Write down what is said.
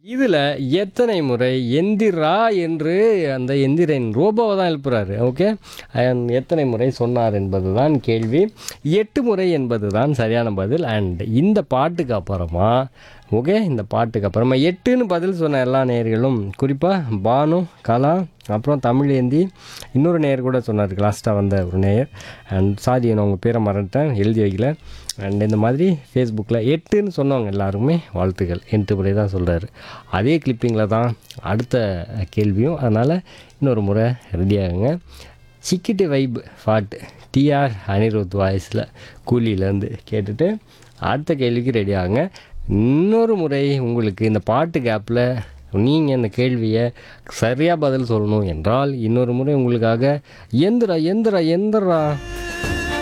இதில் எத்தனை முறை எந்திரா என்று அந்த எந்திரன் ரோபோவை தான் எழுப்புறாரு ஓகே அண்ட் எத்தனை முறை சொன்னார் என்பது தான் கேள்வி எட்டு முறை என்பது தான் சரியான பதில் அண்ட் இந்த பாட்டுக்கு அப்புறமா ஓகே இந்த பாட்டுக்கு அப்புறமா எட்டுன்னு பதில் சொன்ன எல்லா நேயர்களும் குறிப்பாக பானு கலா அப்புறம் தமிழேந்தி இன்னொரு நேயர் கூட சொன்னார் லாஸ்ட்டாக வந்த ஒரு நேயர் அண்ட் சாரி நான் உங்கள் பேரை மறந்துட்டேன் எழுதி வைக்கல அண்ட் இந்த மாதிரி ஃபேஸ்புக்கில் எட்டுன்னு சொன்னவங்க எல்லாருமே வாழ்த்துக்கள் எட்டு முறை தான் சொல்கிறாரு அதே கிளிப்பிங்கில் தான் அடுத்த கேள்வியும் அதனால் இன்னொரு முறை ரெடி ஆகுங்க சிக்கிட்டு வைப் பாட்டு டிஆர் அனிருத் வாய்ஸில் கூலியிலேருந்து கேட்டுட்டு அடுத்த கேள்விக்கு ரெடி ஆகுங்க இன்னொரு முறை உங்களுக்கு இந்த பாட்டு கேப்பில் நீங்கள் இந்த கேள்வியை சரியாக பதில் சொல்லணும் என்றால் இன்னொரு முறை உங்களுக்காக எந்திரா எந்திரா எந்திரா